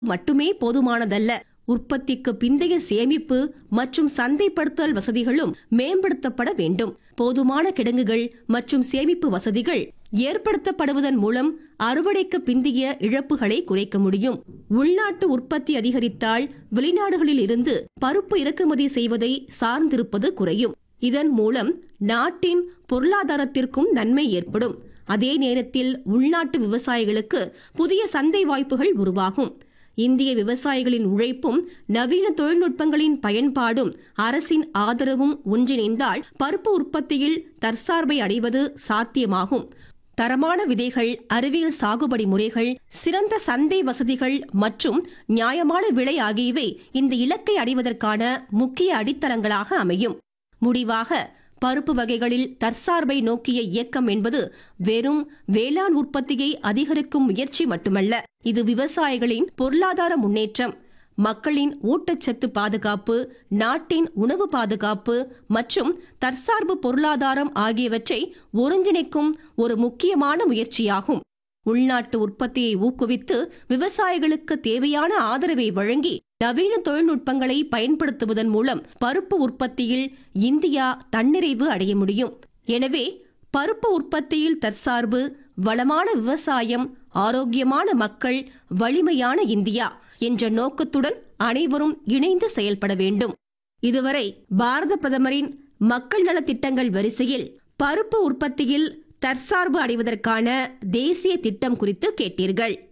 மட்டுமே போதுமானதல்ல உற்பத்திக்கு பிந்தைய சேமிப்பு மற்றும் சந்தைப்படுத்தல் வசதிகளும் மேம்படுத்தப்பட வேண்டும் போதுமான கிடங்குகள் மற்றும் சேமிப்பு வசதிகள் ஏற்படுத்தப்படுவதன் மூலம் அறுவடைக்கு பிந்தைய இழப்புகளை குறைக்க முடியும் உள்நாட்டு உற்பத்தி அதிகரித்தால் வெளிநாடுகளில் இருந்து பருப்பு இறக்குமதி செய்வதை சார்ந்திருப்பது குறையும் இதன் மூலம் நாட்டின் பொருளாதாரத்திற்கும் நன்மை ஏற்படும் அதே நேரத்தில் உள்நாட்டு விவசாயிகளுக்கு புதிய சந்தை வாய்ப்புகள் உருவாகும் இந்திய விவசாயிகளின் உழைப்பும் நவீன தொழில்நுட்பங்களின் பயன்பாடும் அரசின் ஆதரவும் ஒன்றிணைந்தால் பருப்பு உற்பத்தியில் தற்சார்பை அடைவது சாத்தியமாகும் தரமான விதைகள் அறிவியல் சாகுபடி முறைகள் சிறந்த சந்தை வசதிகள் மற்றும் நியாயமான விலை ஆகியவை இந்த இலக்கை அடைவதற்கான முக்கிய அடித்தளங்களாக அமையும் முடிவாக பருப்பு வகைகளில் தற்சார்பை நோக்கிய இயக்கம் என்பது வெறும் வேளாண் உற்பத்தியை அதிகரிக்கும் முயற்சி மட்டுமல்ல இது விவசாயிகளின் பொருளாதார முன்னேற்றம் மக்களின் ஊட்டச்சத்து பாதுகாப்பு நாட்டின் உணவு பாதுகாப்பு மற்றும் தற்சார்பு பொருளாதாரம் ஆகியவற்றை ஒருங்கிணைக்கும் ஒரு முக்கியமான முயற்சியாகும் உள்நாட்டு உற்பத்தியை ஊக்குவித்து விவசாயிகளுக்கு தேவையான ஆதரவை வழங்கி நவீன தொழில்நுட்பங்களை பயன்படுத்துவதன் மூலம் பருப்பு உற்பத்தியில் இந்தியா தன்னிறைவு அடைய முடியும் எனவே பருப்பு உற்பத்தியில் தற்சார்பு வளமான விவசாயம் ஆரோக்கியமான மக்கள் வலிமையான இந்தியா என்ற நோக்கத்துடன் அனைவரும் இணைந்து செயல்பட வேண்டும் இதுவரை பாரத பிரதமரின் மக்கள் நலத் திட்டங்கள் வரிசையில் பருப்பு உற்பத்தியில் தற்சார்பு அடைவதற்கான தேசிய திட்டம் குறித்து கேட்டீர்கள்